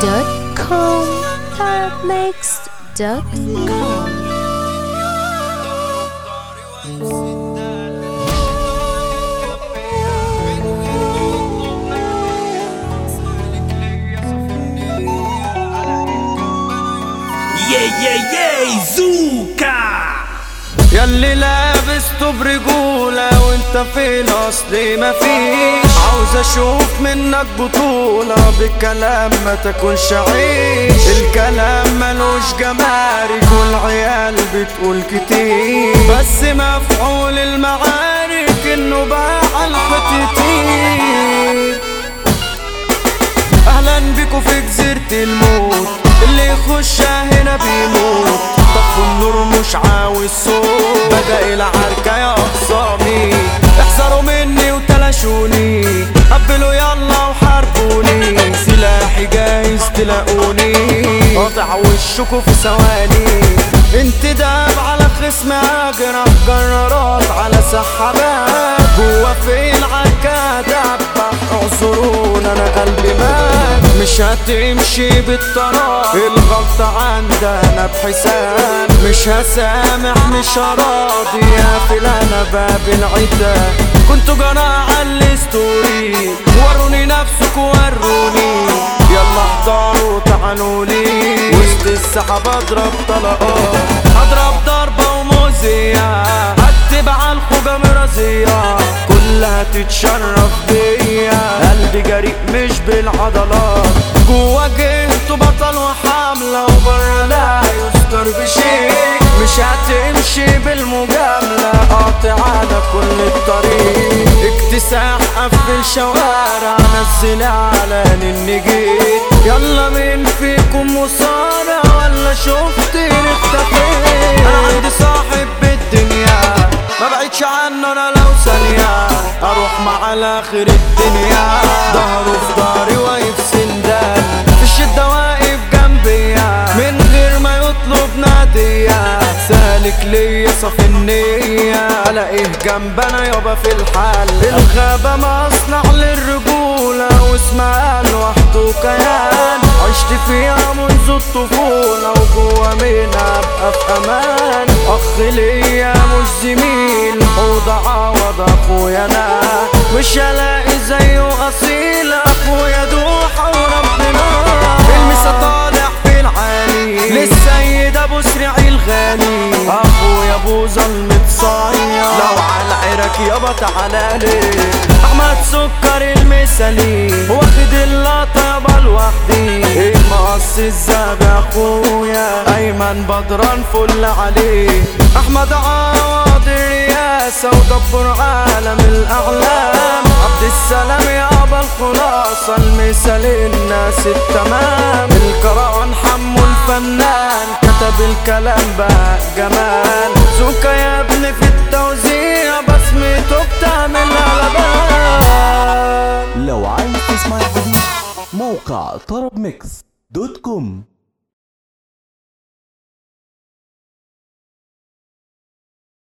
tarabmix.com tarabmix.com ياي ياي ياي زوكا ياللي لابسته برجولة وانت فين اصلي مفيش عاوز اشوف منك بطولة بالكلام ما تكونش عيش الكلام ملوش جمارك والعيال بتقول كتير بس مفعول المعارك انه باع الحتتين اهلا بيكو في جزيرة الموت اللي يخش هنا بيموت طفوا النور مش عاوز صوت بدأ العركة يا أخصامي احذروا مني وتلاشوني قبلوا يلا وحاربوني سلاحي جاهز تلاقوني قاطع وشكوا في ثواني انتداب على خصم اجرح جرارات على سحابات جوا في العركة دبح اعذرون انا قلبي مات مش هتمشي بالطراب الغلطة عندنا بحساب مش هسامح مش هراضي قافل انا باب العتاب كنتوا جراعة الستوري وروني نفسك وروني يلا احضروا تعالوا لي وسط السحاب اضرب طلقات اضرب ضربة وموزية هكتب على الخوجة مرازية كلها تتشرف بيا قلبي جريء مش بالعضلات جوا جهته بطل وحاملة وبره لا يذكر بشيء مش هتمشي بالمجاملة قاطع على كل الطريق اكتساح قفل شوارع نزل اعلان اني جيت يلا مين فيكم مصارع ولا شفتني اختفيت انا عندي صاحب بالدنيا ما بعدش عنه انا لو ثانية اروح مع الاخر الدنيا ظهره في ظهري واقف سندان في الشدة واقف جنبيا من غير ما يطلب نادية سالك ليا صف النية الاقيه جنبنا يابا في الحال الغابة مصنع للرجولة واسمها لوحده كيان عشت فيها منذ الطفولة وجوا منها ابقى في امان اخ ليا مش زميل حوض عوض اخويا انا مش هلاقي زيه اصيل اخويا دوحة وربنا المسا طالع في العالي للسيد ابو سريع الغالي اخويا ابو ظلم متصير لو على عيرك يابا تعالى لي احمد سكر المثالي واخد اللقطة يابا لوحدي المقص الزاب اخويا ايمن بدران فل عليه احمد عوض الرياسة ودبر عالم الاعلام عبد السلام يابا الخلاصة المثال الناس التمام الكران حمو الفنان كتب الكلام بقى جمال زوكا يا ابني في التوزيع بسمته بتعمل قلبان لو عايز تسمع الجديد موقع طرب ميكس دوت كوم